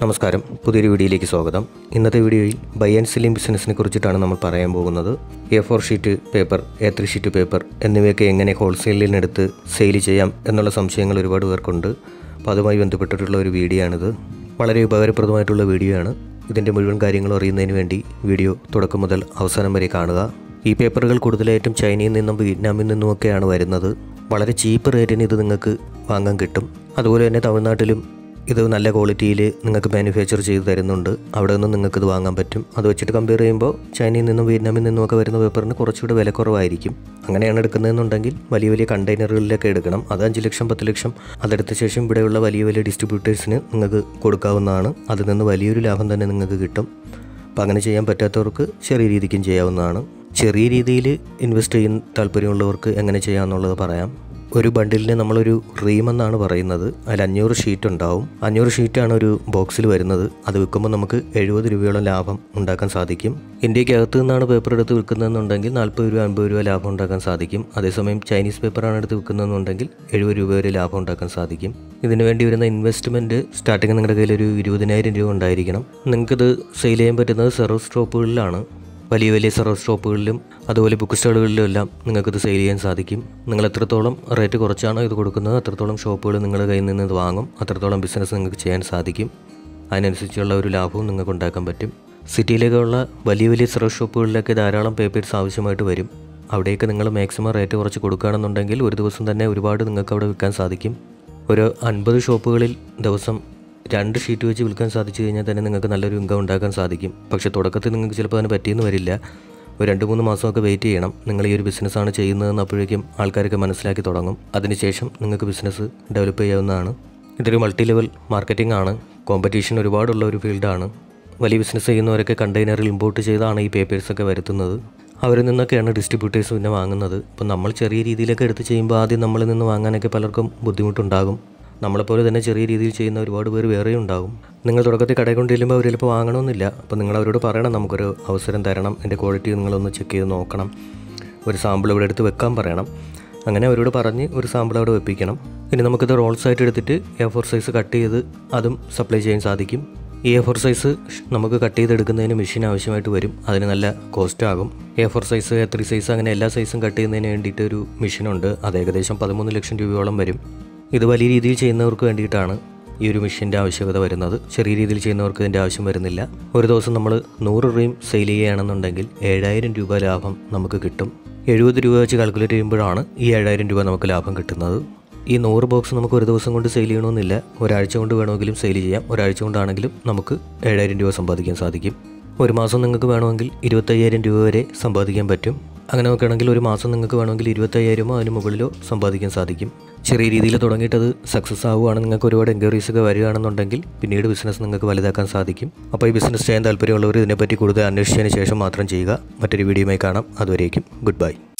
നമസ്കാരം പുതിയൊരു വീഡിയോയിലേക്ക് സ്വാഗതം ഇന്നത്തെ വീഡിയോയിൽ ബൈ ആൻഡ് സെല്ലിംഗ് ബിസിനസ്സിനെ കുറിച്ചിട്ടാണ് നമ്മൾ പറയാൻ പോകുന്നത് A four sheet paper A three sheet paper എന്നിവയൊക്കെ എങ്ങനെ ഹോൾസെയിലിനെടുത്ത് സെയിൽ ചെയ്യാം എന്നുള്ള സംശയങ്ങൾ ഒരുപാട് പേർക്കുണ്ട് അപ്പോൾ അതുമായി ബന്ധപ്പെട്ടിട്ടുള്ള ഒരു വീഡിയോ ആണിത് വളരെ ഉപകാരപ്രദമായിട്ടുള്ള വീഡിയോ ആണ് ഇതിൻ്റെ മുഴുവൻ കാര്യങ്ങളും അറിയുന്നതിന് വേണ്ടി വീഡിയോ തുടക്കം മുതൽ അവസാനം വരെ കാണുക ഈ പേപ്പറുകൾ കൂടുതലായിട്ടും ചൈനയിൽ നിന്നും വിയറ്റ്നാമിൽ നിന്നുമൊക്കെയാണ് വരുന്നത് വളരെ ചീപ്പ് റേറ്റിന് ഇത് നിങ്ങൾക്ക് വാങ്ങാൻ കിട്ടും അതുപോലെ തന്നെ തമിഴ്നാട്ടിലും ഇത് നല്ല ക്വാളിറ്റിയിൽ നിങ്ങൾക്ക് മാനുഫാക്ചർ ചെയ്ത് തരുന്നുണ്ട് അവിടെ നിന്ന് നിങ്ങൾക്ക് ഇത് വാങ്ങാൻ പറ്റും അത് വെച്ചിട്ട് കമ്പയർ ചെയ്യുമ്പോൾ ചൈനയിൽ നിന്നും വിയറ്റ്നാമിൽ നിന്നുമൊക്കെ വരുന്ന പേപ്പറിന് കുറച്ചുകൂടെ വില കുറവായിരിക്കും അങ്ങനെയാണ് എടുക്കുന്നതെന്നുണ്ടെങ്കിൽ വലിയ വലിയ കണ്ടെയ്നറുകളിലൊക്കെ എടുക്കണം അത് അഞ്ച് ലക്ഷം പത്ത് ലക്ഷം അതെടുത്ത ശേഷം ഇവിടെയുള്ള വലിയ വലിയ ഡിസ്ട്രിബ്യൂട്ടേഴ്സിന് നിങ്ങൾക്ക് കൊടുക്കാവുന്നതാണ് അതിൽ നിന്ന് വലിയൊരു ലാഭം തന്നെ നിങ്ങൾക്ക് കിട്ടും അപ്പോൾ അങ്ങനെ ചെയ്യാൻ പറ്റാത്തവർക്ക് ചെറിയ രീതിക്കും ചെയ്യാവുന്നതാണ് ചെറിയ രീതിയിൽ ഇൻവെസ്റ്റ് ചെയ്യാൻ താല്പര്യമുള്ളവർക്ക് എങ്ങനെ ചെയ്യാമെന്നുള്ളത് പറയാം ഒരു ബണ്ടിലിന് നമ്മളൊരു റീം എന്നാണ് പറയുന്നത് അതിൽ അഞ്ഞൂറ് ഷീറ്റ് ഉണ്ടാവും അഞ്ഞൂറ് ഷീറ്റാണ് ഒരു ബോക്സിൽ വരുന്നത് അത് വിൽക്കുമ്പോൾ നമുക്ക് എഴുപത് രൂപയോളം ലാഭം ഉണ്ടാക്കാൻ സാധിക്കും ഇന്ത്യക്കകത്ത് നിന്നാണ് പേപ്പർ എടുത്ത് വിൽക്കുന്നതെന്നുണ്ടെങ്കിൽ നാൽപ്പത് രൂപ അൻപത് രൂപ ലാഭം ഉണ്ടാക്കാൻ സാധിക്കും അതേസമയം ചൈനീസ് പേപ്പറാണ് എടുത്ത് വിൽക്കുന്നതെന്നുണ്ടെങ്കിൽ എഴുപത് രൂപ വരെ ലാഭം ഉണ്ടാക്കാൻ സാധിക്കും ഇതിന് വേണ്ടി വരുന്ന ഇൻവെസ്റ്റ്മെൻറ്റ് സ്റ്റാർട്ടിങ് നിങ്ങളുടെ കയ്യിൽ ഒരു ഇരുപതിനായിരം രൂപ ഉണ്ടായിരിക്കണം നിങ്ങൾക്കിത് സെയിൽ ചെയ്യാൻ പറ്റുന്നത് സെറോ സ്റ്റോപ്പുകളിലാണ് വലിയ വലിയ സെറോ സ്റ്റോപ്പുകളിലും അതുപോലെ ബുക്ക് സ്റ്റാളുകളിലും എല്ലാം നിങ്ങൾക്കിത് സെയിൽ ചെയ്യാൻ സാധിക്കും നിങ്ങൾ എത്രത്തോളം റേറ്റ് കുറച്ചാണോ ഇത് കൊടുക്കുന്നത് അത്രത്തോളം ഷോപ്പുകൾ നിങ്ങളുടെ കയ്യിൽ നിന്ന് ഇത് വാങ്ങും അത്രത്തോളം ബിസിനസ് നിങ്ങൾക്ക് ചെയ്യാൻ സാധിക്കും അതിനനുസരിച്ചുള്ള ഒരു ലാഭവും നിങ്ങൾക്ക് ഉണ്ടാക്കാൻ പറ്റും സിറ്റിയിലേക്കുള്ള വലിയ വലിയ സെറോ ഷോപ്പുകളിലൊക്കെ ധാരാളം പേപ്പേഴ്സ് ആവശ്യമായിട്ട് വരും അവിടേക്ക് നിങ്ങൾ മാക്സിമം റേറ്റ് കുറച്ച് കൊടുക്കുകയാണെന്നുണ്ടെങ്കിൽ ഒരു ദിവസം തന്നെ ഒരുപാട് നിങ്ങൾക്ക് അവിടെ വിൽക്കാൻ സാധിക്കും ഒരു അൻപത് ഷോപ്പുകളിൽ ദിവസം രണ്ട് ഷീറ്റ് വെച്ച് വിൽക്കാൻ സാധിച്ചു കഴിഞ്ഞാൽ തന്നെ നിങ്ങൾക്ക് നല്ലൊരു ഇൻകം ഉണ്ടാക്കാൻ സാധിക്കും പക്ഷേ തുടക്കത്തിൽ നിങ്ങൾക്ക് ചിലപ്പോൾ അതിന് പറ്റിയെന്ന് വരില്ല ഒരു രണ്ട് മൂന്ന് മാസമൊക്കെ വെയിറ്റ് ചെയ്യണം നിങ്ങൾ ഈ ഒരു ബിസിനസ്സാണ് ചെയ്യുന്നതെന്ന് അപ്പോഴേക്കും ആൾക്കാരൊക്കെ മനസ്സിലാക്കി തുടങ്ങും അതിനുശേഷം നിങ്ങൾക്ക് ബിസിനസ് ഡെവലപ്പ് ചെയ്യാവുന്നതാണ് ഇതൊരു മൾട്ടി ലെവൽ മാർക്കറ്റിംഗ് ആണ് കോമ്പറ്റീഷൻ ഒരുപാടുള്ള ഒരു ഫീൽഡാണ് വലിയ ബിസിനസ് ചെയ്യുന്നവരൊക്കെ കണ്ടെയ്നറിൽ ഇമ്പോർട്ട് ചെയ്താണ് ഈ പേപ്പേഴ്സൊക്കെ വരുത്തുന്നത് അവരിൽ നിന്നൊക്കെയാണ് ഡിസ്ട്രിബ്യൂട്ടേഴ്സ് പിന്നെ വാങ്ങുന്നത് അപ്പം നമ്മൾ ചെറിയ രീതിയിലൊക്കെ എടുത്ത് ചെയ്യുമ്പോൾ ആദ്യം നമ്മളിൽ നിന്ന് വാങ്ങാനൊക്കെ പലർക്കും ബുദ്ധിമുട്ടുണ്ടാകും നമ്മളെപ്പോലെ തന്നെ ചെറിയ രീതിയിൽ ചെയ്യുന്ന ഒരുപാട് പേര് വേറെയും ഉണ്ടാകും നിങ്ങൾ തുടക്കത്തിൽ കടയിൽ കൊണ്ട് ചെല്ലുമ്പോൾ അവർ ചിലപ്പോൾ വാങ്ങണമെന്നില്ല അപ്പോൾ നിങ്ങൾ അവരോട് പറയണം നമുക്കൊരു അവസരം തരണം എൻ്റെ ക്വാളിറ്റി നിങ്ങളൊന്ന് ചെക്ക് ചെയ്ത് നോക്കണം ഒരു സാമ്പിൾ ഇവിടെ എടുത്ത് വെക്കാൻ പറയണം അങ്ങനെ അവരോട് പറഞ്ഞ് ഒരു സാമ്പിൾ അവിടെ വെപ്പിക്കണം ഇനി നമുക്കിത് റോൾസ് ആയിട്ട് എടുത്തിട്ട് എ ഫോർ സൈസ് കട്ട് ചെയ്ത് അതും സപ്ലൈ ചെയ്യാൻ സാധിക്കും ഈ എ ഫോർ സൈസ് നമുക്ക് കട്ട് ചെയ്തെടുക്കുന്നതിന് മെഷീൻ ആവശ്യമായിട്ട് വരും അതിന് നല്ല കോസ്റ്റ് ആകും A four size A three size അങ്ങനെ എല്ലാ സൈസും കട്ട് ചെയ്യുന്നതിന് വേണ്ടിയിട്ട് ഒരു മെഷീനുണ്ട് അത് ഏകദേശം പതിമൂന്ന് ലക്ഷം രൂപയോളം വരും ഇത് വലിയ രീതിയിൽ ചെയ്യുന്നവർക്ക് വേണ്ടിയിട്ടാണ് ഈ ഒരു മെഷീൻ്റെ ആവശ്യകത വരുന്നത് ചെറിയ രീതിയിൽ ചെയ്യുന്നവർക്ക് ഇതിൻ്റെ ആവശ്യം വരുന്നില്ല ഒരു ദിവസം നമ്മൾ നൂറ് റീം സെയിൽ ചെയ്യുകയാണെന്നുണ്ടെങ്കിൽ ഏഴായിരം രൂപ ലാഭം നമുക്ക് കിട്ടും എഴുപത് രൂപ വെച്ച് കാൽക്കുലേറ്റ് ചെയ്യുമ്പോഴാണ് ഈ ഏഴായിരം രൂപ നമുക്ക് ലാഭം കിട്ടുന്നത് ഈ നൂറ് ബോക്സ് നമുക്ക് ഒരു ദിവസം കൊണ്ട് സെയിൽ ചെയ്യണമെന്നില്ല ഒരാഴ്ച കൊണ്ട് വേണമെങ്കിലും സെയിൽ ചെയ്യാം ഒരാഴ്ച കൊണ്ടാണെങ്കിലും നമുക്ക് ഏഴായിരം രൂപ സമ്പാദിക്കാൻ സാധിക്കും ഒരു മാസം നിങ്ങൾക്ക് വേണമെങ്കിൽ ഇരുപത്തയ്യായിരം രൂപ വരെ സമ്പാദിക്കാൻ പറ്റും അങ്ങനെ നോക്കുകയാണെങ്കിൽ ഒരു മാസം നിങ്ങൾക്ക് വേണമെങ്കിൽ ഇരുപത്തയ്യായിരമോ അതിന് മുകളിലോ സമ്പാദിക്കാൻ സാധിക്കും ചെറിയ രീതിയിൽ തുടങ്ങിയിട്ടത് സക്സസ് ആവുകയാണ് നിങ്ങൾക്ക് ഒരുപാട് എൻക്വയറീസ് ഒക്കെ വരികയാണെന്നുണ്ടെങ്കിൽ പിന്നീട് ബിസിനസ് നിങ്ങൾക്ക് വലുതാക്കാൻ സാധിക്കും അപ്പോൾ ഈ ബിസിനസ് ചെയ്യാൻ താല്പര്യമുള്ളവർ ഇതിനെപ്പറ്റി കൂടുതൽ അന്വേഷിച്ചതിന് ശേഷം മാത്രം ചെയ്യുക മറ്റൊരു വീഡിയോയുമായി കാണാം അതുവരേക്കും ഗുഡ് ബൈ